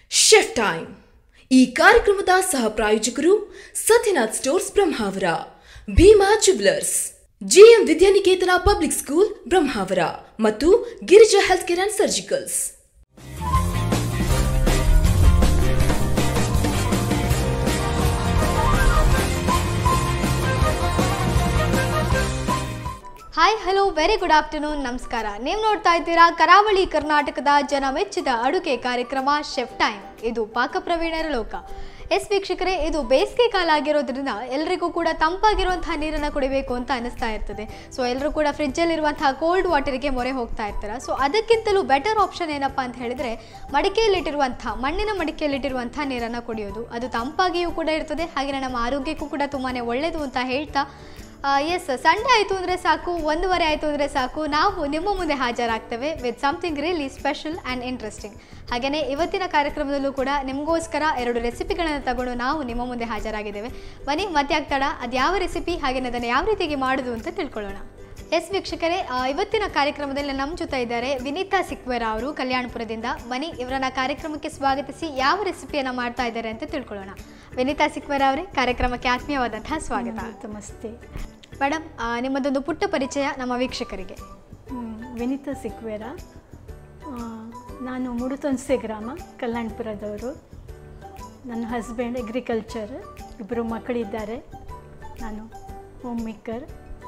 Chef time ಈ ಕಾರ್ಯಕ್ರಮದ ಸಹ ಪ್ರಾಯೋಜಕರು Satyanath stores Brahmavar Bheema jewellers GM Vidyaniketan public school Brahmavar ಮತ್ತು Girija health care and surgicals hi hello very good afternoon ನಮಸ್ಕಾರ ನೀವು ನೋಡ್ತಾ ಇದ್ದೀರಾ ಕರಾವಳಿ ಕರ್ನಾಟಕದ ಜನ ಮೆಚ್ಚಿದ ಅಡುಗೆ ಕಾರ್ಯಕ್ರಮ ಶೆಫ್ ಟೈಮ್ ಇದು ಪಾಕಪ್ರವೀಣರ ಲೋಕ ಎಸ್ ವೀಕ್ಷಕರೇ ಇದು ಬೇಸಿಗೆ ಕಾಲ ಆಗಿರೋದ್ರಿಂದ ಎಲ್ರಿಗೂ ಕೂಡ ತಂಪಾಗಿರುವಂತಹ ನೀರನ್ನು ಕುಡಿಬೇಕು ಅಂತ ಅನಿಸ್ತಾ ಇರ್ತದೆ ಸೊ ಎಲ್ಲರೂ ಕೂಡ ಫ್ರಿಜ್ಜಲ್ಲಿರುವಂತಹ ಕೋಲ್ಡ್ ವಾಟರ್ಗೆ ಮೊರೆ ಹೋಗ್ತಾ ಇರ್ತಾರೆ ಸೊ ಅದಕ್ಕಿಂತಲೂ ಬೆಟರ್ ಆಪ್ಷನ್ ಏನಪ್ಪ ಅಂತ ಹೇಳಿದರೆ ಮಡಿಕೆಯಲ್ಲಿಟ್ಟಿರುವಂಥ ಮಣ್ಣಿನ ಮಡಿಕೆಯಲ್ಲಿಟ್ಟಿರುವಂಥ ನೀರನ್ನು ಕುಡಿಯೋದು ಅದು ತಂಪಾಗಿಯೂ ಕೂಡ ಇರ್ತದೆ ಹಾಗೆ ನಮ್ಮ ಆರೋಗ್ಯಕ್ಕೂ ಕೂಡ ತುಂಬಾ ಒಳ್ಳೆಯದು ಅಂತ ಹೇಳ್ತಾ ಎಸ್ ಸಂಡೇ ಆಯಿತು ಅಂದರೆ ಸಾಕು ಒಂದೂವರೆ ಆಯಿತು ಅಂದರೆ ಸಾಕು ನಾವು ನಿಮ್ಮ ಮುಂದೆ ಹಾಜರಾಗ್ತೇವೆ with something really special and interesting ಹಾಗೆಯೇ ಇವತ್ತಿನ ಕಾರ್ಯಕ್ರಮದಲ್ಲೂ ಕೂಡ ನಿಮಗೋಸ್ಕರ ಎರಡು ರೆಸಿಪಿಗಳನ್ನು ತಗೊಂಡು ನಾವು ನಿಮ್ಮ ಮುಂದೆ ಹಾಜರಾಗಿದ್ದೇವೆ ಬನ್ನಿ ಮತ್ತೆ ಆಗ್ತಾಡ ಅದು ಯಾವ ರೆಸಿಪಿ ಹಾಗೆಯೇ ಅದನ್ನು ಯಾವ ರೀತಿಯಾಗಿ ಮಾಡೋದು ಅಂತ ತಿಳ್ಕೊಳ್ಳೋಣ ಎಸ್ ವೀಕ್ಷಕರೇ ಆ, ಇವತ್ತಿನ ಕಾರ್ಯಕ್ರಮದಲ್ಲಿ ನಮ್ಮ ಜೊತೆ ಇದ್ದಾರೆ ವಿನೀತಾ ಸಿಕ್ವೇರ ಅವರು ಕಲ್ಯಾಣಪುರದಿಂದ ಬನ್ನಿ ಇವರನ್ನ ಕಾರ್ಯಕ್ರಮಕ್ಕೆ ಸ್ವಾಗತಿಸಿ ಯಾವ ರೆಸಿಪಿಯನ್ನು ಮಾಡ್ತಾ ಇದ್ದಾರೆ ಅಂತ ತಿಳ್ಕೊಳ್ಳೋಣ ವಿನೀತಾ ಸಿಕ್ವೇರ ಅವರೇ ಕಾರ್ಯಕ್ರಮಕ್ಕೆ ಆತ್ಮೀಯವಾದಂತಹ ಸ್ವಾಗತ ನಮಸ್ತೆ ಮೇಡಮ್ ಆ, ನಿಮ್ಮದೊಂದು ಪುಟ್ಟ ಪರಿಚಯ ನಮ್ಮ ವೀಕ್ಷಕರಿಗೆ ಹ್ಮ್, ವಿನೀತಾ ಸಿಕ್ವೇರ ಆ, ನಾನು ಮುಡುತೊನ್ಸೆ ಗ್ರಾಮ ಕಲ್ಯಾಣಪುರದವರು ನನ್ನ ಹಸ್ಬೆಂಡ್ ಅಗ್ರಿಕಲ್ಚರ್ ಇಬ್ಬರು ಮಕ್ಕಳಿದ್ದಾರೆ ನಾನು ಹೋಮ್ ಮೇಕರ್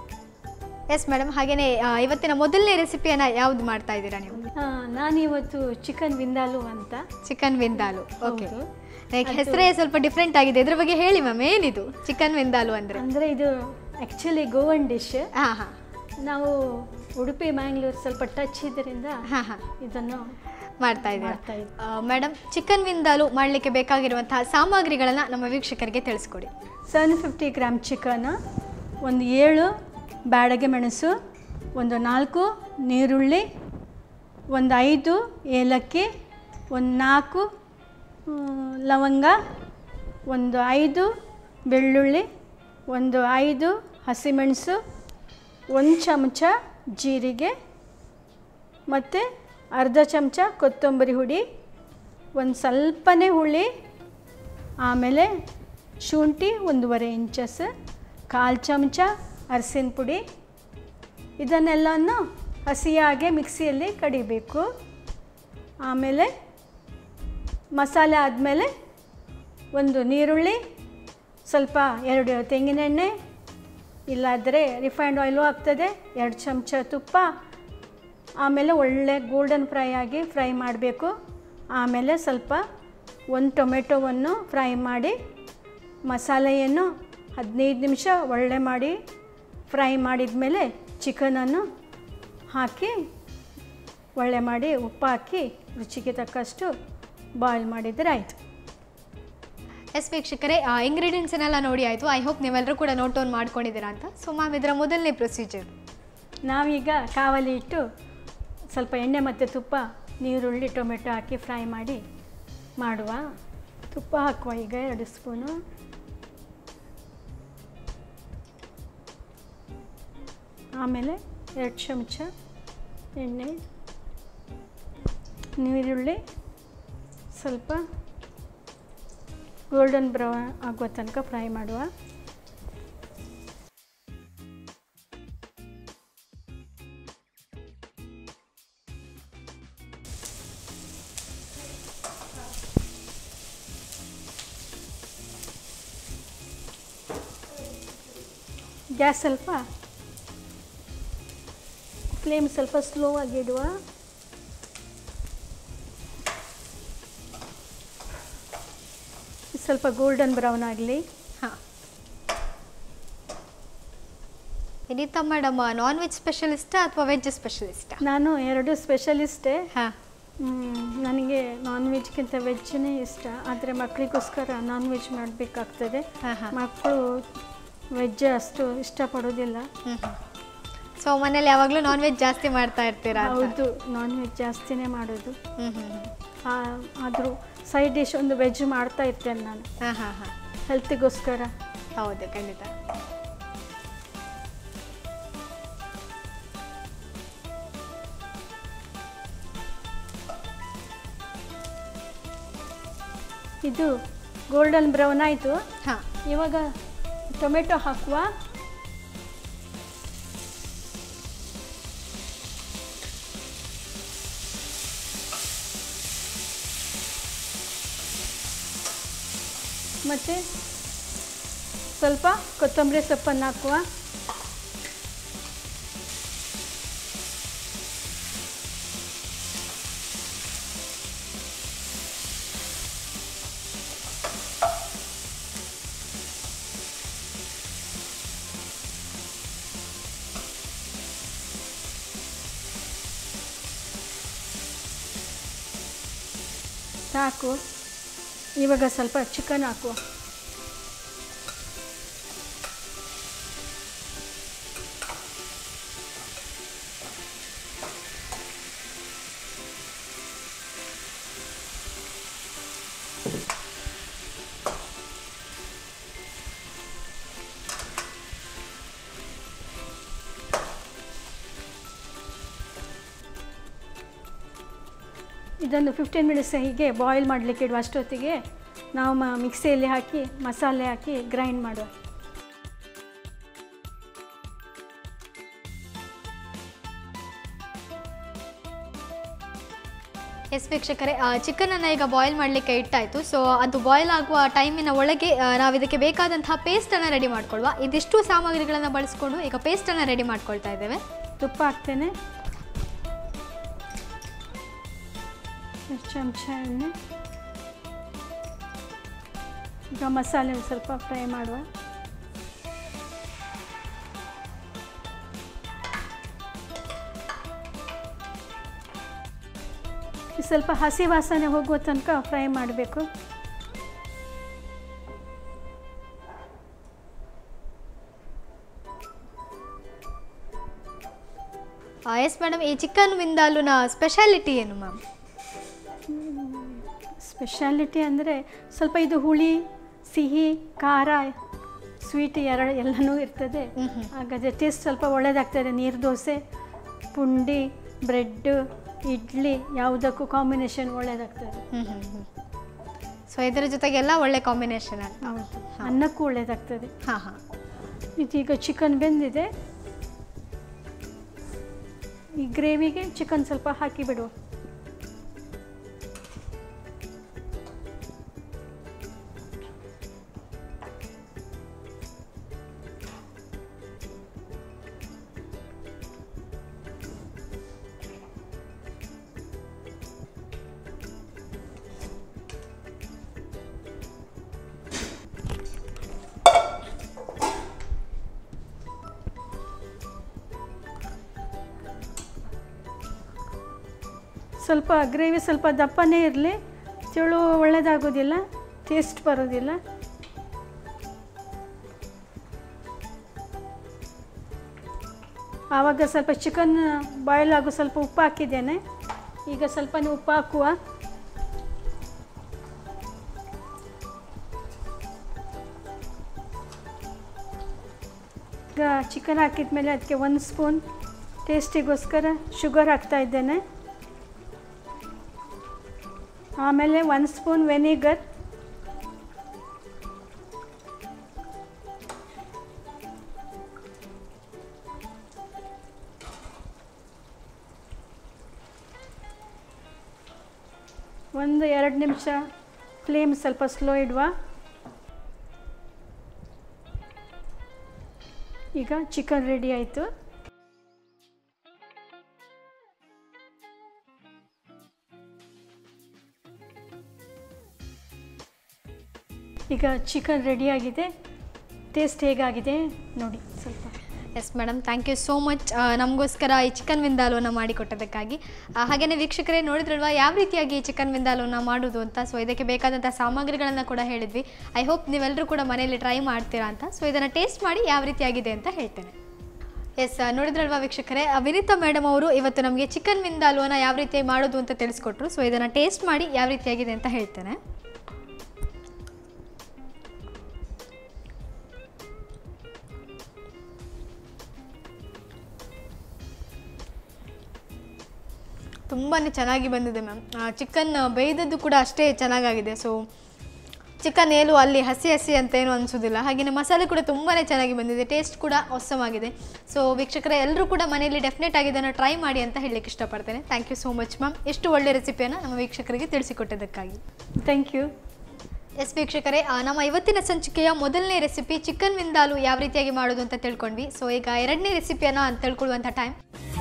ಎಸ್ ಮೇಡಮ್ ಹಾಗೆಯೇ ಆ, ಇವತ್ತಿನ ಮೊದಲನೇ ರೆಸಿಪಿಯನ್ನು ಯಾವ್ದು ಮಾಡ್ತಾ ಇದ್ದೀರಾ ನೀವು ನಾನಿವತ್ತು ಚಿಕನ್ ವಿಂದಾಲು ಅಂತ ಚಿಕನ್ ವಿಂದಾಲು ಓಕೆ ಹೌದು. ಲೈಕ್ ಹೆಸರೇ ಸ್ವಲ್ಪ ಡಿಫ್ರೆಂಟ್ ಆಗಿದೆ ಇದ್ರ ಬಗ್ಗೆ ಹೇಳಿ ಮ್ಯಾಮ್ ಏನಿದು ಚಿಕನ್ ವಿಂದಾಲು ಅಂದರೆ ಅಂದರೆ ಇದು ಆ್ಯಕ್ಚುಲಿ ಗೋವನ್ ಡಿಶ್ ಹಾಂ ಹಾಂ ನಾವು ಉಡುಪಿ ಮ್ಯಾಂಗ್ಳೂರು ಸ್ವಲ್ಪ ಟಚ್ ಇದರಿಂದ ಹಾಂ ಹಾಂ ಇದನ್ನು ಮಾಡ್ತಾ ಇದ್ದೀರಾ ಮಾಡ್ತಾ ಇದ್ದೀವಿ. ಮೇಡಮ್ ಚಿಕನ್ ವಿಂದಾಲು ಮಾಡಲಿಕ್ಕೆ ಬೇಕಾಗಿರುವಂತಹ ಸಾಮಗ್ರಿಗಳನ್ನು ನಮ್ಮ ವೀಕ್ಷಕರಿಗೆ ತಿಳಿಸ್ಕೊಡಿ ಸೆವೆನ್ ಫಿಫ್ಟಿ ಗ್ರಾಮ್ ಚಿಕನ್ ಒಂದು ಏಳು ಬ್ಯಾಡಗೆ ಮೆಣಸು ಒಂದು ನಾಲ್ಕು ನೀರುಳ್ಳಿ ಒಂದು ಐದು ಏಲಕ್ಕಿ ಒಂದು ನಾಲ್ಕು ಆ, ಲವಂಗ ಒಂದು ಐದು ಬೆಳ್ಳುಳ್ಳಿ ಒಂದು ಐದು ಹಸಿಮೆಣಸು ಒಂದು ಚಮಚ ಜೀರಿಗೆ ಮತ್ತು ಅರ್ಧ ಚಮಚ ಕೊತ್ತಂಬರಿ ಹುಡಿ ಒಂದು ಸ್ವಲ್ಪನೇ ಹುಳಿ ಆಮೇಲೆ ಶುಂಠಿ ಒಂದೂವರೆ ಇಂಚಸ್ ಕಾಲು ಚಮಚ ಅರಸಿನ ಪುಡಿ ಇದನ್ನೆಲ್ಲವನ್ನು ಹಸಿಯಾಗೆ ಮಿಕ್ಸಿಯಲ್ಲಿ ಕಡಿಬೇಕು ಆಮೇಲೆ ಮಸಾಲೆ ಆದಮೇಲೆ ಒಂದು ನೀರುಳ್ಳಿ ಸ್ವಲ್ಪ ಎರಡು ತೆಂಗಿನೆಣ್ಣೆ ಇಲ್ಲಾದರೆ ರಿಫೈಂಡ್ ಆಯಿಲು ಆಗ್ತದೆ ಎರಡು ಚಮಚ ತುಪ್ಪ ಆಮೇಲೆ ಒಳ್ಳೆ ಗೋಲ್ಡನ್ ಫ್ರೈ ಆಗಿ ಫ್ರೈ ಮಾಡಬೇಕು ಆಮೇಲೆ ಸ್ವಲ್ಪ ಒಂದು ಟೊಮೆಟೊವನ್ನು ಫ್ರೈ ಮಾಡಿ ಮಸಾಲೆಯನ್ನು ಹದಿನೈದು ನಿಮಿಷ ಒಳ್ಳೆ ಮಾಡಿ ಫ್ರೈ ಮಾಡಿದ ಮೇಲೆ ಚಿಕನನ್ನು ಹಾಕಿ ಒಳ್ಳೆ ಮಾಡಿ ಉಪ್ಪು ಹಾಕಿ ರುಚಿಗೆ ತಕ್ಕಷ್ಟು ಬಾಯ್ಲ್ ಮಾಡಿದರೆ ಆಯಿತು ಎಸ್ ವೀಕ್ಷಕರೇ ಇಂಗ್ರೀಡಿಯೆಂಟ್ಸನ್ನೆಲ್ಲ ನೋಡಿ ಆಯಿತು ಐ ಹೋಪ್ ನೀವೆಲ್ಲರೂ ಕೂಡ ನೋಟ್ ಡೌನ್ ಮಾಡ್ಕೊಂಡಿದ್ದೀರಾ ಅಂತ ಸೊ ಮ್ಯಾಮ್ ಇದರ ಮೊದಲನೇ ಪ್ರೊಸೀಜರ್ ನಾವೀಗ ಕಾವಲಿ ಇಟ್ಟು ಸ್ವಲ್ಪ ಎಣ್ಣೆ ಮತ್ತು ತುಪ್ಪ ನೀರುಳ್ಳಿ ಟೊಮೆಟೊ ಹಾಕಿ ಫ್ರೈ ಮಾಡಿ ಮಾಡುವ ತುಪ್ಪ ಹಾಕುವ ಈಗ ಎರಡು ಸ್ಪೂನು ಆಮೇಲೆ ಎರಡು ಚಮಚ ಎಣ್ಣೆ ನೀರುಳ್ಳಿ ಸ್ವಲ್ಪ ಗೋಲ್ಡನ್ ಬ್ರೌನ್ ಆಗುವ ತನಕ ಫ್ರೈ ಮಾಡುವ ಗ್ಯಾಸ್ ಸ್ವಲ್ಪ ಫ್ಲೇಮ್ ಸ್ವಲ್ಪ ಸ್ಲೋ ಆಗಿ ಇಡುವ ಸ್ವಲ್ಪ ಗೋಲ್ಡನ್ ಬ್ರೌನ್ ಆಗಲಿ ಹಾಂ ವಿನೀತಾ ಮೇಡಮ್ ನಾನ್ ವೆಜ್ ಸ್ಪೆಷಲಿಸ್ಟಾ ಅಥವಾ ವೆಜ್ ಸ್ಪೆಷಲಿಸ್ಟಾ ನಾನು ಎರಡು ಸ್ಪೆಷಲಿಸ್ಟೇ ಹಾಂ ಮ್, ನನಗೆ ನಾನ್ ವೆಜ್ಗಿಂತ ವೆಜ್ನೇ ಇಷ್ಟ ಆದರೆ ಮಕ್ಕಳಿಗೋಸ್ಕರ ನಾನ್ ವೆಜ್ ಮಾಡಬೇಕಾಗ್ತದೆ ಹಾಂ ಹಾಂ ಮಕ್ಕಳು ವೆಜ್ ಅಷ್ಟು ಇಷ್ಟಪಡೋದಿಲ್ಲ ಸೊ ಮನೇಲಿ ಯಾವಾಗಲೂ ನಾನ್ ವೆಜ್ ಜಾಸ್ತಿ ಮಾಡ್ತಾ ಇರ್ತೀರಾ ಅಂತ. ಹೌದು ನಾನ್ ವೆಜ್ ಜಾಸ್ತಿನೇ ಮಾಡೋದು ಹ್ಮ್ ಹ್ಮ್ ಹ್ಮ್ ಆದರೂ ಸೈಡ್ ಡಿಶ್ ಒಂದು ವೆಜ್ ಮಾಡ್ತಾ ಇರ್ತೇನೆ ನಾನು ಹಾಂ ಹಾಂ ಹಾಂ ಹೆಲ್ತಿಗೋಸ್ಕರ ಹೌದು ಖಂಡಿತ ಇದು ಗೋಲ್ಡನ್ ಬ್ರೌನ್ ಆಯಿತು ಹಾಂ ಇವಾಗ ಟೊಮೆಟೊ ಹಾಕುವ ಮತ್ತು ಸ್ವಲ್ಪ ಕೊತ್ತಂಬರಿ ಸೊಪ್ಪನ್ನು ಹಾಕುವ ಸಾಕು ಇವಾಗ ಸ್ವಲ್ಪ ಚಿಕನ್ ಹಾಕುವ ಇದನ್ನು ಫಿಫ್ಟೀನ್ ಮಿನಿಟ್ಸ್ ಹೀಗೆ ಬಾಯ್ಲ್ ಮಾಡಲಿಕ್ಕೆ ಇಡುವ ಅಷ್ಟೊತ್ತಿಗೆ ನಾವು ಮ ಮಿಕ್ಸಿಯಲ್ಲಿ ಹಾಕಿ ಮಸಾಲೆ ಹಾಕಿ ಗ್ರೈಂಡ್ ಮಾಡುವ ಎಸ್ ವೀಕ್ಷಕರೇ ಚಿಕನನ್ನು ಈಗ ಬಾಯ್ಲ್ ಮಾಡಲಿಕ್ಕೆ ಇಟ್ಟಾಯಿತು ಸೊ ಅದು ಬಾಯ್ಲ್ ಆಗುವ ಟೈಮಿನ ಒಳಗೆ ಆ, ನಾವು ಇದಕ್ಕೆ ಬೇಕಾದಂತಹ ಪೇಸ್ಟನ್ನು ರೆಡಿ ಮಾಡ್ಕೊಳ್ಳುವ ಇದಿಷ್ಟು ಸಾಮಗ್ರಿಗಳನ್ನು ಬಳಸ್ಕೊಂಡು ಈಗ ಪೇಸ್ಟನ್ನು ರೆಡಿ ಮಾಡ್ಕೊಳ್ತಾ ಇದ್ದೇವೆ ತುಪ್ಪ ಹಾಕ್ತೇನೆ ಎಷ್ಟು ಚಮಚ ಎಣ್ಣೆ ಈಗ ಮಸಾಲೆ ಒಂದು ಸ್ವಲ್ಪ ಫ್ರೈ ಮಾಡುವ ಇದು ಸ್ವಲ್ಪ ಹಸಿ ವಾಸನೆ ಹೋಗುವ ತನಕ ಫ್ರೈ ಮಾಡಬೇಕು ಎಸ್ ಮೇಡಮ್ ಈ ಚಿಕನ್ ವಿಂದಾಲುನ ಸ್ಪೆಷಾಲಿಟಿ ಏನು ಮ್ಯಾಮ್ ಸ್ಪೆಷಾಲಿಟಿ ಅಂದರೆ ಸ್ವಲ್ಪ ಇದು ಹುಳಿ ಸಿಹಿ ಖಾರ ಸ್ವೀಟ್ ಎರಡು ಎಲ್ಲನೂ ಇರ್ತದೆ ಹಾಗಾದರೆ ಟೇಸ್ಟ್ ಸ್ವಲ್ಪ ಒಳ್ಳೆಯದಾಗ್ತದೆ ನೀರು ದೋಸೆ ಪುಂಡಿ ಬ್ರೆಡ್ ಇಡ್ಲಿ ಯಾವುದಕ್ಕೂ ಕಾಂಬಿನೇಷನ್ ಒಳ್ಳೆಯದಾಗ್ತದೆ ಸೊ ಇದರ ಜೊತೆಗೆಲ್ಲ ಒಳ್ಳೆ ಕಾಂಬಿನೇಷನ್ ಅಂತ ಹೌದು ಅನ್ನಕ್ಕೂ ಒಳ್ಳೆಯದಾಗ್ತದೆ ಹಾಂ ಹಾಂ ಇದೀಗ ಚಿಕನ್ ಬೆಂದಿದೆ ಈ ಗ್ರೇವಿಗೆ ಚಿಕನ್ ಸ್ವಲ್ಪ ಹಾಕಿ ಬಿಡುವ ಸ್ವಲ್ಪ ಗ್ರೇವಿ ಸ್ವಲ್ಪ ದಪ್ಪನೇ ಇರಲಿ ತೆಳು ಒಳ್ಳೆಯದಾಗೋದಿಲ್ಲ ಟೇಸ್ಟ್ ಬರೋದಿಲ್ಲ ಆವಾಗ ಸ್ವಲ್ಪ ಚಿಕನ್ ಬಾಯ್ಲ್ ಆಗೋ ಸ್ವಲ್ಪ ಉಪ್ಪು ಹಾಕಿದ್ದೇನೆ ಈಗ ಸ್ವಲ್ಪ ಉಪ್ಪು ಹಾಕುವ ಈಗ ಚಿಕನ್ ಹಾಕಿದ ಮೇಲೆ ಅದಕ್ಕೆ ಒಂದು ಸ್ಪೂನ್ ಟೇಸ್ಟಿಗೋಸ್ಕರ ಶುಗರ್ ಹಾಕ್ತಾ ಇದ್ದೇನೆ ಆಮೇಲೆ ಒಂದು ಸ್ಪೂನ್ ವೆನಿಗರ್ ಒಂದು ಎರಡು ನಿಮಿಷ ಫ್ಲೇಮ್ ಸ್ವಲ್ಪ ಸ್ಲೋ ಇಡುವ ಈಗ ಚಿಕನ್ ರೆಡಿ ಆಯಿತು ಈಗ ಚಿಕನ್ ರೆಡಿಯಾಗಿದೆ ಟೇಸ್ಟ್ ಹೇಗಾಗಿದೆ ನೋಡಿ ಸ್ವಲ್ಪ yes madam thank you so much ನಮಗೋಸ್ಕರ ಈ ಚಿಕನ್ ವಿಂದಾಲುವನ್ನು ಮಾಡಿಕೊಟ್ಟದಕ್ಕಾಗಿ ಹಾಗೆಯೇ ವೀಕ್ಷಕರೇ ನೋಡಿದ್ರಲ್ವಾ ಯಾವ ರೀತಿಯಾಗಿ ಈ ಚಿಕನ್ ವಿಂದಾಲುವನ್ನು ಮಾಡೋದು ಅಂತ ಸೊ ಇದಕ್ಕೆ ಬೇಕಾದಂಥ ಸಾಮಗ್ರಿಗಳನ್ನು ಕೂಡ ಹೇಳಿದ್ವಿ ಐ ಹೋಪ್ ನೀವೆಲ್ಲರೂ ಕೂಡ ಮನೆಯಲ್ಲಿ ಟ್ರೈ ಮಾಡ್ತೀರಾ ಅಂತ ಸೊ ಇದನ್ನು ಟೇಸ್ಟ್ ಮಾಡಿ ಯಾವ ರೀತಿಯಾಗಿದೆ ಅಂತ ಹೇಳ್ತೇನೆ ಎಸ್ ನೋಡಿದ್ರಲ್ವಾ ವೀಕ್ಷಕರೇ ಆ, ವಿನೀತಾ ಮೇಡಮ್ ಅವರು ಇವತ್ತು ನಮಗೆ ಚಿಕನ್ ವಿಂದಾಲುವನ್ನು ಯಾವ ರೀತಿ ಮಾಡೋದು ಅಂತ ತಿಳಿಸ್ಕೊಟ್ರು ಸೊ ಇದನ್ನು ಟೇಸ್ಟ್ ಮಾಡಿ ಯಾವ ರೀತಿಯಾಗಿದೆ ಅಂತ ಹೇಳ್ತೇನೆ ತುಂಬಾ ಚೆನ್ನಾಗಿ ಬಂದಿದೆ ಮ್ಯಾಮ್ ಚಿಕನ್ ಬೇಯ್ದದ್ದು ಕೂಡ ಅಷ್ಟೇ ಚೆನ್ನಾಗಾಗಿದೆ ಸೊ ಚಿಕನ್ ಏಲು ಅಲ್ಲಿ ಹಸಿ ಹಸಿ ಅಂತ ಏನು ಅನಿಸೋದಿಲ್ಲ ಹಾಗೆಯೇ ಮಸಾಲೆ ಕೂಡ ತುಂಬಾ ಚೆನ್ನಾಗಿ ಬಂದಿದೆ ಟೇಸ್ಟ್ ಕೂಡ ಆಗಿದೆ ಸೊ ವೀಕ್ಷಕರೇ ಎಲ್ಲರೂ ಕೂಡ ಮನೆಯಲ್ಲಿ ಡೆಫಿನೆಟ್ ಆಗಿ ಇದನ್ನು ಟ್ರೈ ಮಾಡಿ ಅಂತ ಹೇಳಲಿಕ್ಕೆ ಇಷ್ಟಪಡ್ತೇನೆ thank you so much ma'am ಎಷ್ಟು ಒಳ್ಳೆ ರೆಸಿಪಿಯನ್ನು ನಮ್ಮ ವೀಕ್ಷಕರಿಗೆ ತಿಳಿಸಿಕೊಟ್ಟಿದ್ದಕ್ಕಾಗಿ ಥ್ಯಾಂಕ್ ಯು ಎಸ್ ವೀಕ್ಷಕರೇ ಆ, ನಮ್ಮ ಇವತ್ತಿನ ಸಂಚಿಕೆಯ ಮೊದಲನೇ ರೆಸಿಪಿ ಚಿಕನ್ ವಿಂದಾಲು ಯಾವ ರೀತಿಯಾಗಿ ಮಾಡೋದು ಅಂತ ತಿಳ್ಕೊಂಡ್ವಿ ಸೊ ಈಗ ಎರಡನೇ ರೆಸಿಪಿಯನ್ನು ತಿಳ್ಕೊಳ್ಳುವಂಥ ಟೈಮ್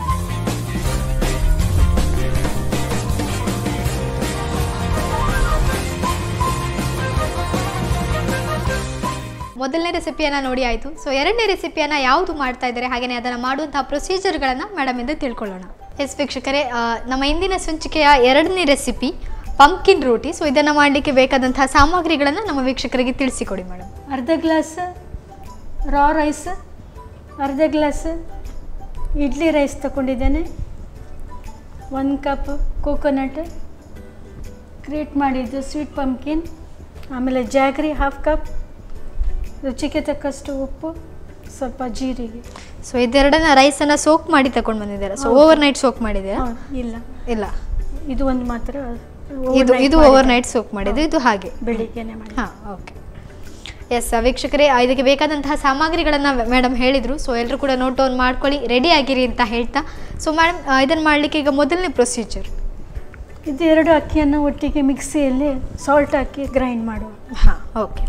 ಮೊದಲನೇ ರೆಸಿಪಿಯನ್ನು ನೋಡಿ ಆಯಿತು ಸೊ ಎರಡನೇ ರೆಸಿಪಿಯನ್ನು ಯಾವುದು ಮಾಡ್ತಾ ಇದ್ದಾರೆ ಹಾಗೆಯೇ ಅದನ್ನು ಮಾಡುವಂತಹ ಪ್ರೊಸೀಜರ್ಗಳನ್ನು ಮೇಡಮ್ ಇಂದ ತಿಳ್ಕೊಳ್ಳೋಣ ಎಸ್ ವೀಕ್ಷಕರೇ ಆ, ನಮ್ಮ ಇಂದಿನ ಸಂಚಿಕೆಯ ಎರಡನೇ ರೆಸಿಪಿ ಪಂಪ್ಕಿನ್ ರೋಟಿ ಸೊ ಇದನ್ನು ಮಾಡಲಿಕ್ಕೆ ಬೇಕಾದಂತಹ ಸಾಮಗ್ರಿಗಳನ್ನು ನಮ್ಮ ವೀಕ್ಷಕರಿಗೆ ತಿಳಿಸಿಕೊಡಿ ಮೇಡಮ್ ಅರ್ಧ ಗ್ಲಾಸ್ ರಾ ರೈಸ್ ಅರ್ಧ ಗ್ಲಾಸ್ ಇಡ್ಲಿ ರೈಸ್ ತಗೊಂಡಿದ್ದೇನೆ ಒಂದು ಕಪ್ ಕೋಕೋನಟ್ ಕ್ರಿಯೇಟ್ ಮಾಡಿದ್ದು ಸ್ವೀಟ್ ಪಂಪ್ಕಿನ್ ಆಮೇಲೆ ಜಾಗ್ರಿ ಹಾಫ್ ಕಪ್ ರುಚಿಗೆ ತಕ್ಕಷ್ಟು ಉಪ್ಪು ಸ್ವಲ್ಪ ಜೀರಿಗೆ ಸೊ ಇದೆರಡನ್ನ ರೈಸನ್ನು ಸೋಕ್ ಮಾಡಿ ತಗೊಂಡು ಬಂದಿದ್ದಾರೆ ಸೊ ಓವರ್ ನೈಟ್ ಸೋಕ್ ಮಾಡಿದ್ದೀರಾ ಹೌದು, ಇಲ್ಲ ಇಲ್ಲ ಇದು ಒಂದು ಮಾತ್ರ ಇದು overnight ಇದು ಮಾಡಿದ್ದು. ಓವರ್ ನೈಟ್ ಸೋಕ್ ಮಾಡಿದ್ದು ಇದು ಹಾಗೆ ಬೆಳಿಗ್ಗೆನೆ ಮಾಡಿ ಹಾಂ ಓಕೆ ಎಸ್ ವೀಕ್ಷಕರೇ ಆ, ಇದಕ್ಕೆ ಬೇಕಾದಂತಹ ಸಾಮಗ್ರಿಗಳನ್ನು ಮೇಡಮ್ ಹೇಳಿದರು ಸೊ ಎಲ್ಲರೂ ಕೂಡ ನೋಟ್ ಡೌನ್ ಮಾಡ್ಕೊಳ್ಳಿ ರೆಡಿ ಆಗಿರಿ ಅಂತ ಹೇಳ್ತಾ ಸೊ ಮೇಡಮ್ ಇದನ್ನು ಮಾಡಲಿಕ್ಕೆ ಈಗ ಮೊದಲನೇ ಪ್ರೊಸೀಜರ್ ಇದು ಎರಡು ಅಕ್ಕಿಯನ್ನು ಒಟ್ಟಿಗೆ ಮಿಕ್ಸಿಯಲ್ಲಿ ಸಾಲ್ಟ್ ಹಾಕಿ ಗ್ರೈಂಡ್ ಮಾಡುವ ಹಾಂ ಓಕೆ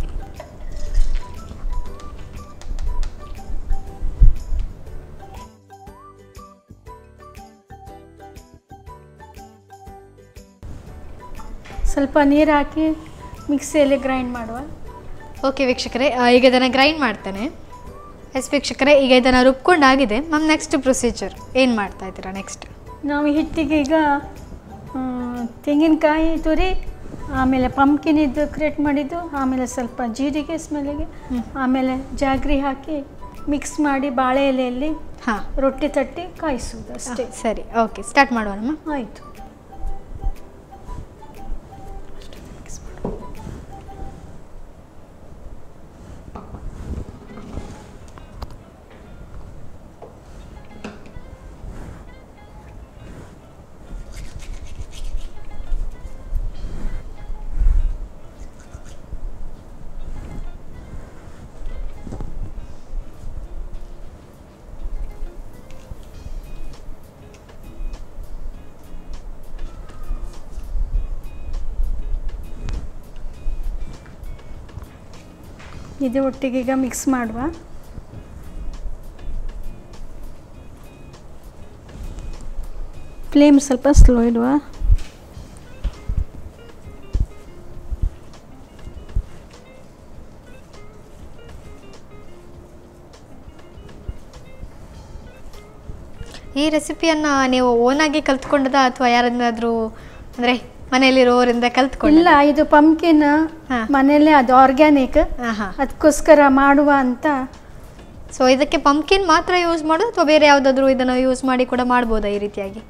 ಸ್ವಲ್ಪ ನೀರು ಹಾಕಿ ಮಿಕ್ಸಿಯಲ್ಲಿ ಗ್ರೈಂಡ್ ಮಾಡುವ ಓಕೆ ವೀಕ್ಷಕರೇ ಆ, ಈಗ ಇದನ್ನು ಗ್ರೈಂಡ್ ಮಾಡ್ತಾನೆ ಎಸ್ ವೀಕ್ಷಕರೇ ಈಗ ಇದನ್ನು ರುಬ್ಕೊಂಡಾಗಿದೆ ಮ್ಯಾಮ್ ನೆಕ್ಸ್ಟ್ ಪ್ರೊಸೀಜರ್ ಏನು ಮಾಡ್ತಾ ಇದ್ದೀರಾ ನೆಕ್ಸ್ಟ್ ನಾವು ಹಿಟ್ಟಿಗೆ ಈಗ ಆ, ತೆಂಗಿನಕಾಯಿ ತುರಿ ಆಮೇಲೆ ಪಂಪ್ಕಿನ್ ಇದ್ದು ಕ್ರಿಯೇಟ್ ಮಾಡಿದ್ದು ಆಮೇಲೆ ಸ್ವಲ್ಪ ಜೀರಿಗೆ ಸ್ಮೆಲ್ಲಿಗೆ ಆಮೇಲೆ ಜಾಗ್ರಿ ಹಾಕಿ ಮಿಕ್ಸ್ ಮಾಡಿ ಬಾಳೆ ಎಲೆಯಲ್ಲಿ ಹಾಂ ರೊಟ್ಟಿ ತಟ್ಟಿ ಕಾಯಿಸುವುದು ಅಷ್ಟೇ ಸರಿ ಓಕೆ ಸ್ಟಾರ್ಟ್ ಮಾಡೋಣ ಆಯಿತು ಇದು ಒಟ್ಟಿಗೆ ಈಗ ಮಿಕ್ಸ್ ಮಾಡುವ ಫ್ಲೇಮ್ ಸ್ವಲ್ಪ ಸ್ಲೋ ಇಡುವ ಈ ರೆಸಿಪಿಯನ್ನು ನೀವು ಓನಾಗಿ ಕಲ್ತ್ಕೊಂಡದ ಅಥವಾ ಯಾರನ್ನಾದರೂ ಅಂದರೆ ಮನೆಯಲ್ಲಿರೋರಿಂದ ಕಲ್ತ್ಕೊಂಡ ಇಲ್ಲ ಇದು ಪಂಪ್ಕಿನ್ ಹಾ. ಮನೆಯಲ್ಲೇ ಅದು ಆರ್ಗ್ಯಾನಿಕ್ ಹಾಂ ಹಾಂ ಅದಕ್ಕೋಸ್ಕರ ಮಾಡುವ ಅಂತ ಸೊ ಇದಕ್ಕೆ ಪಂಪ್ಕಿನ್ ಮಾತ್ರ ಯೂಸ್ ಮಾಡೋದು ಅಥವಾ ಬೇರೆ ಯಾವುದಾದ್ರೂ ಇದನ್ನು ಯೂಸ್ ಮಾಡಿ ಕೂಡ ಮಾಡ್ಬೋದಾ ಈ ರೀತಿಯಾಗಿ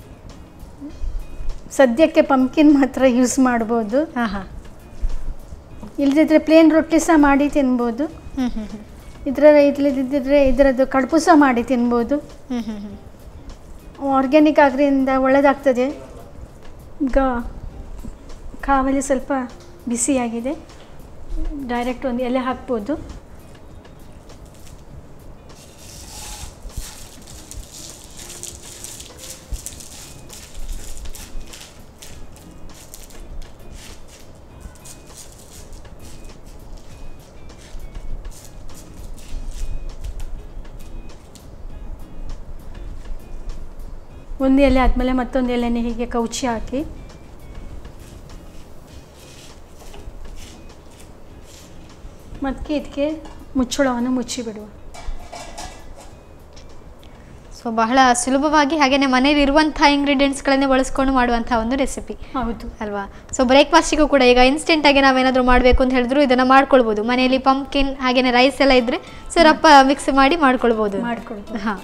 ಸದ್ಯಕ್ಕೆ ಪಂಪ್ಕಿನ್ ಮಾತ್ರ ಯೂಸ್ ಮಾಡ್ಬೋದು ಹಾಂ ಹಾಂ ಇಲ್ಲದಿದ್ರೆ ಪ್ಲೇನ್ ರೊಟ್ಟಿ ಸಹ ಮಾಡಿ ತಿನ್ಬೋದು ಹ್ಞೂ ಹ್ಞೂ ಹ್ಞೂ ಇದರ ಇಲ್ಲದಿದ್ದರೆ ಇದರದ್ದು ಕಡುಬು ಸಹ ಮಾಡಿ ತಿನ್ಬೋದು ಹ್ಞೂ ಹ್ಞೂ ಹ್ಞೂ ಆರ್ಗ್ಯಾನಿಕ್ ಆದ್ರಿಂದ ಒಳ್ಳೆಯದಾಗ್ತದೆ ಈಗ ಕಾವಲಿ ಸ್ವಲ್ಪ ಬಿಸಿಯಾಗಿದೆ ಡೈರೆಕ್ಟ್ ಒಂದು ಎಲೆ ಹಾಕ್ಬೋದು ಒಂದು ಎಲೆ ಆದಮೇಲೆ ಮತ್ತೊಂದು ಎಲೆನೇ ಹೀಗೆ ಕೌಚಿ ಹಾಕಿ ಮತ್ತೆ ಇದಕ್ಕೆ ಮುಚ್ಚಳವನ್ನು ಮುಚ್ಚಿಬಿಡುವ ಸೊ ಬಹಳ ಸುಲಭವಾಗಿ ಹಾಗೆಯೇ ಮನೇಲಿ ಇರುವಂಥ ಇಂಗ್ರೀಡಿಯೆಂಟ್ಸ್ಗಳನ್ನೇ ಬಳಸ್ಕೊಂಡು ಮಾಡುವಂಥ ಒಂದು ರೆಸಿಪಿ ಹೌದು ಅಲ್ವಾ ಸೊ ಬ್ರೇಕ್ಫಾಸ್ಟಿಗೂ ಕೂಡ ಈಗ ಇನ್ಸ್ಟೆಂಟಾಗಿ ನಾವೇನಾದರೂ ಮಾಡಬೇಕು ಅಂತ ಹೇಳಿದ್ರು ಇದನ್ನು ಮಾಡ್ಕೊಳ್ಬೋದು ಮನೆಯಲ್ಲಿ ಪಂಪ್ಕಿನ್ ಹಾಗೆಯೇ ರೈಸ್ ಎಲ್ಲ ಇದ್ದರೆ ಸರಪ್ಪ ಮಿಕ್ಸ್ ಮಾಡಿ ಮಾಡ್ಕೊಳ್ಬೋದು ಮಾಡ್ಕೊಳ್ಬೋದು ಹಾಂ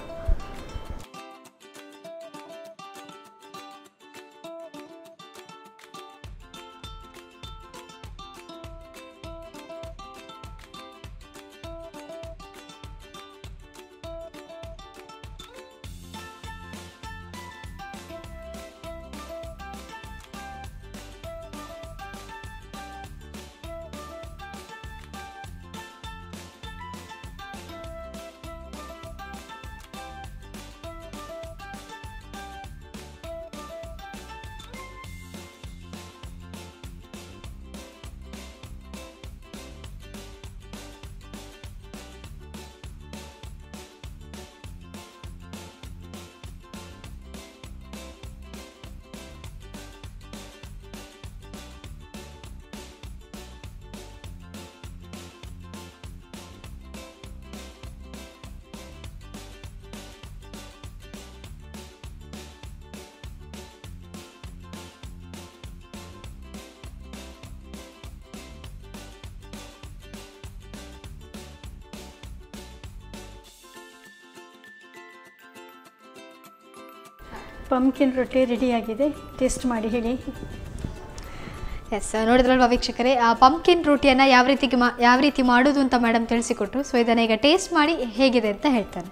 ಪಂಪ್ಕಿನ್ ರೊಟ್ಟಿ ರೆಡಿಯಾಗಿದೆ ಟೇಸ್ಟ್ ಮಾಡಿ ಹೇಳಿ ಎಸ್ ನೋಡಿದ್ರಲ್ವಾ ವೀಕ್ಷಕರೇ ಆ ಪಂಪ್ಕಿನ್ ರೋಟಿಯನ್ನು ಯಾವ ರೀತಿಗೆ ಮಾ ಯಾವ ರೀತಿ ಮಾಡೋದು ಅಂತ ಮೇಡಮ್ ತಿಳಿಸಿಕೊಟ್ರು ಸೊ ಇದನ್ನು ಈಗ ಟೇಸ್ಟ್ ಮಾಡಿ ಹೇಗಿದೆ ಅಂತ ಹೇಳ್ತಾನೆ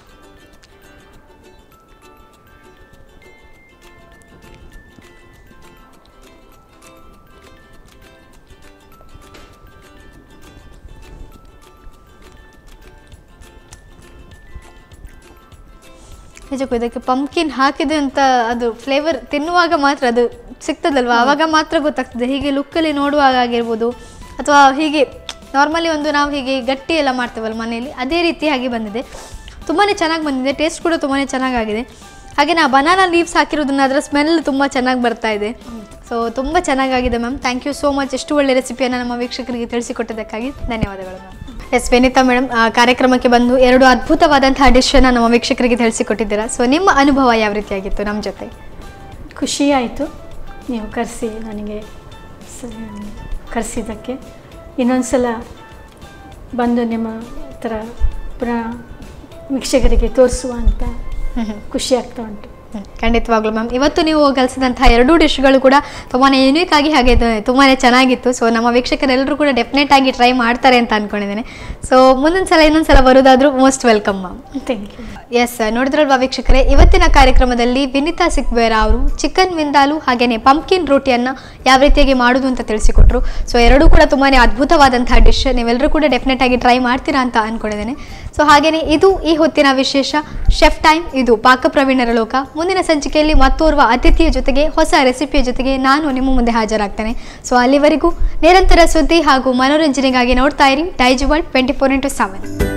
ನಿಜಕ್ಕೂ ಇದಕ್ಕೆ ಪಂಪ್ಕಿನ್ ಹಾಕಿದೆ ಅಂತ ಅದು ಫ್ಲೇವರ್ ತಿನ್ನುವಾಗ ಮಾತ್ರ ಅದು ಸಿಗ್ತದಲ್ವಾ ಆವಾಗ ಮಾತ್ರ ಗೊತ್ತಾಗ್ತದೆ ಹೀಗೆ ಲುಕ್ಕಲ್ಲಿ ನೋಡುವಾಗ ಆಗಿರ್ಬೋದು ಅಥವಾ ಹೀಗೆ ನಾರ್ಮಲಿ ಒಂದು ನಾವು ಹೀಗೆ ಗಟ್ಟಿ ಎಲ್ಲ ಮಾಡ್ತೇವಲ್ಲ ಮನೆಯಲ್ಲಿ ಅದೇ ರೀತಿಯಾಗಿ ಬಂದಿದೆ ತುಂಬಾ ಚೆನ್ನಾಗಿ ಬಂದಿದೆ ಟೇಸ್ಟ್ ಕೂಡ ತುಂಬಾ ಚೆನ್ನಾಗಾಗಿದೆ ಹಾಗೆ ನಾ ಬನಾನಾ ಲೀವ್ಸ್ ಹಾಕಿರೋದನ್ನ ಅದರ ಸ್ಮೆಲ್ ತುಂಬ ಚೆನ್ನಾಗಿ ಬರ್ತಾ ಇದೆ ಸೊ ತುಂಬ ಚೆನ್ನಾಗಾಗಿದೆ ma'am thank you so much ಎಷ್ಟು ಒಳ್ಳೆ ರೆಸಿಪಿಯನ್ನು ನಮ್ಮ ವೀಕ್ಷಕರಿಗೆ ತಿಳಿಸಿಕೊಟ್ಟಿದ್ದಕ್ಕಾಗಿ ಧನ್ಯವಾದಗಳು ಮ್ಯಾಮ್ ಎಸ್ ವಿನಿತಾ ಮೇಡಮ್ ಕಾರ್ಯಕ್ರಮಕ್ಕೆ ಬಂದು ಎರಡು ಅದ್ಭುತವಾದಂತಹ ಡಿಶನ್ನು ನಮ್ಮ ವೀಕ್ಷಕರಿಗೆ ತಿಳಿಸಿಕೊಟ್ಟಿದ್ದೀರಾ ಸೊ ನಿಮ್ಮ ಅನುಭವ ಯಾವ ರೀತಿಯಾಗಿತ್ತು ನಮ್ಮ ಜೊತೆ ಖುಷಿ ಆಯಿತು ನೀವು ಕರೆಸಿ ನನಗೆ ಸ ಕರೆಸಿದ್ದಕ್ಕೆ ಇನ್ನೊಂದು ಸಲ ಬಂದು ನಿಮ್ಮ ಹತ್ರ ಪುನಃ ವೀಕ್ಷಕರಿಗೆ ತೋರಿಸುವ ಅಂತ ಖುಷಿ ಆಗ್ತಾ ಉಂಟು ಹ್ಮ್, ಖಂಡಿತವಾಗ್ಲೂ ಮ್ಯಾಮ್ ಇವತ್ತು ನೀವು ಕಲಿಸಿದಂತಹ ಎರಡೂ ಡಿಶ್ಗಳು ಕೂಡ ತುಂಬಾ ಯೂನಿಕ್ ಆಗಿ ಹಾಗೆ ತುಂಬಾ ಚೆನ್ನಾಗಿತ್ತು ಸೊ ನಮ್ಮ ವೀಕ್ಷಕರೆಲ್ಲರೂ ಕೂಡ ಡೆಫಿನೆಟ್ ಆಗಿ ಟ್ರೈ ಮಾಡ್ತಾರೆ ಅಂತ ಅನ್ಕೊಂಡಿದ್ದೇನೆ ಸೊ ಮುಂದಿನ ಸಲ ಇನ್ನೊಂದು ಸಲ ಬರೋದಾದ್ರೂ most welcome ma'am thank you yes ನೋಡಿದ್ರಲ್ವಾ ವೀಕ್ಷಕರೇ ಇವತ್ತಿನ ಕಾರ್ಯಕ್ರಮದಲ್ಲಿ ವಿನಿತಾ ಸಿಕ್ಬೇರ ಅವರು ಚಿಕನ್ ವಿಂದಾಲು ಹಾಗೆಯೇ ಪಂಪ್ಕಿನ್ ರೋಟಿಯನ್ನು ಯಾವ ರೀತಿಯಾಗಿ ಮಾಡೋದು ಅಂತ ತಿಳಿಸಿಕೊಟ್ರು ಸೊ ಎರಡೂ ಕೂಡ ತುಂಬಾ ಅದ್ಭುತವಾದಂತಹ ಡಿಶ್ ನೀವೆಲ್ಲರೂ ಕೂಡ ಡೆಫಿನೆಟ್ ಆಗಿ ಟ್ರೈ ಮಾಡ್ತೀರಾ ಅಂತ ಅನ್ಕೊಂಡಿದ್ದೇನೆ ಸೊ ಹಾಗೆಯೇ ಇದು ಈ ಹೊತ್ತಿನ ವಿಶೇಷ ಶೆಫ್ ಟೈಮ್ ಇದು ಪಾಕಪ್ರವೀಣರ ಲೋಕ ಮುಂದಿನ ಸಂಚಿಕೆಯಲ್ಲಿ ಮತ್ತೋರ್ವ ಅತಿಥಿಯ ಜೊತೆಗೆ ಹೊಸ ರೆಸಿಪಿಯ ಜೊತೆಗೆ ನಾನು ನಿಮ್ಮ ಮುಂದೆ ಹಾಜರಾಗ್ತೇನೆ ಸೊ ಅಲ್ಲಿವರೆಗೂ ನಿರಂತರ ಸುದ್ದಿ ಹಾಗೂ ಮನೋರಂಜನೆಗಾಗಿ ನೋಡ್ತಾ ಇರಿ Daijiworld twenty four into seven